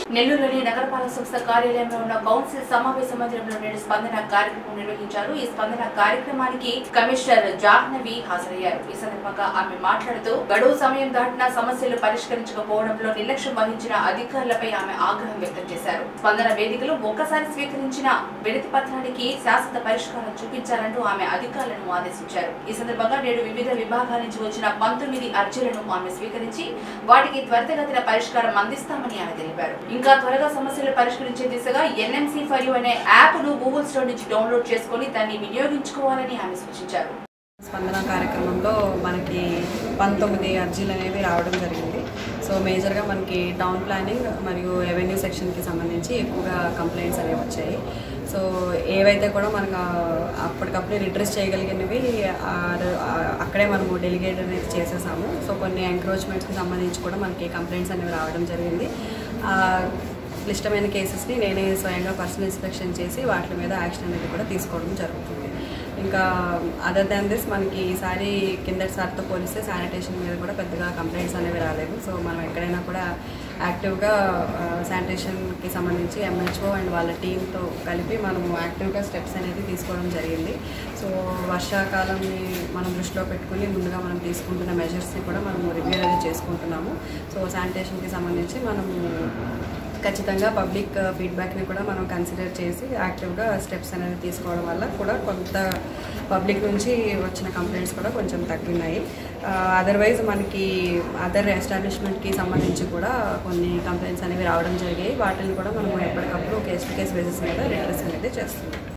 నెల్లూరులోని నగరపాలక సంస్థ కార్యాలయంలో ఉన్న కౌన్సిల్ సమావేశ మందిరంలో నేడు స్పందన కార్యక్రమం నిర్వహించారు ఈ స్పందన కార్యక్రమానికి కమిషనర్ జాహ్నవి హాజరయ్యారు ఈ సందర్భంగా ఆమె మాట్లాడుతూ గడువు సమయం దాటినా సమస్యలు పరిష్కరించకపోవడంలో నిర్లక్ష్యం వహించిన అధికారులపై ఆమె ఆగ్రహం వ్యక్తం చేశారు స్పందన వేదికలు ఒక్కసారి స్వీకరించిన వినతి పత్రానికి శాశ్వత పరిష్కారం చూపించాలంటూ ఆమె అధికారులను ఆదేశించారు ఈ సందర్భంగా నేడు వివిధ విభాగాల నుంచి వచ్చిన పంతొమ్మిది అర్జీలను ఆమె స్వీకరించి వాటికి త్వరితగతిన పరిష్కారం అందిస్తామని ఆమె తెలిపారు ఇంకా త్వరగా సమస్యలు పరిష్కరించే దిశగా ఎన్ఎంసీ ఫైవ్ అనే యాప్ ను గూగుల్ స్టోర్ నుంచి డౌన్లోడ్ చేసుకుని దాన్ని వినియోగించుకోవాలని ఆమె సూచించారు స్పందన కార్యక్రమంలో మనకి పంతొమ్మిది అర్జీలు అనేవి రావడం జరిగింది సో మేజర్గా మనకి టౌన్ ప్లానింగ్ మరియు రెవెన్యూ సెక్షన్కి సంబంధించి ఎక్కువగా కంప్లైంట్స్ అనేవి వచ్చాయి సో ఏవైతే కూడా మనకు అప్పటికప్పుడు రిడ్రెస్ చేయగలిగినవి ఆ- ఆ- అక్కడే మనము డెలిగేట్ అనేది చేసేసాము సో కొన్ని ఎంక్రోచ్మెంట్స్కి సంబంధించి కూడా మనకి కంప్లైంట్స్ అనేవి రావడం జరిగింది ఆ క్లిష్టమైన కేసెస్ని నేనే స్వయంగా పర్సనల్ ఇన్స్పెక్షన్ చేసి వాటి మీద యాక్షన్ అనేది కూడా తీసుకోవడం జరుగుతుంది ఇంకా అదర్ దాన్ దిస్ మనకి ఈసారి కిందటి సార్తో పోలిస్తే శానిటేషన్ మీద కూడా పెద్దగా కంప్లైంట్స్ అనేవి రాలేదు సో మనం ఎక్కడైనా కూడా యాక్టివ్గా శానిటేషన్కి సంబంధించి ఎంహెచ్ఓ అండ్ వాళ్ళ టీంతో కలిపి మనము యాక్టివ్గా స్టెప్స్ అనేది తీసుకోవడం జరిగింది సో వర్షాకాలంని మనం దృష్టిలో పెట్టుకుని ముందుగా మనం తీసుకుంటున్న మెజర్స్ని కూడా మనం రివ్యూ అనేది చేసుకుంటున్నాము సో శానిటేషన్కి సంబంధించి మనము ఖచ్చితంగా పబ్లిక్ ఫీడ్బ్యాక్ని కూడా మనం కన్సిడర్ చేసి యాక్టివ్గా స్టెప్స్ అనేది తీసుకోవడం వల్ల కూడా కొంత పబ్లిక్ నుంచి వచ్చిన కంప్లైంట్స్ కూడా కొంచెం తగ్గినాయి అదర్వైజ్ మనకి అదర్ ఎస్టాబ్లిష్మెంట్కి సంబంధించి కూడా కొన్ని కంప్లైంట్స్ అనేవి రావడం జరిగాయి వాటిని కూడా మనం ఎప్పటికప్పుడు కేసు టు కేసు బేసిస్ మీద రిట్రెస్ అనేది చేస్తున్నాం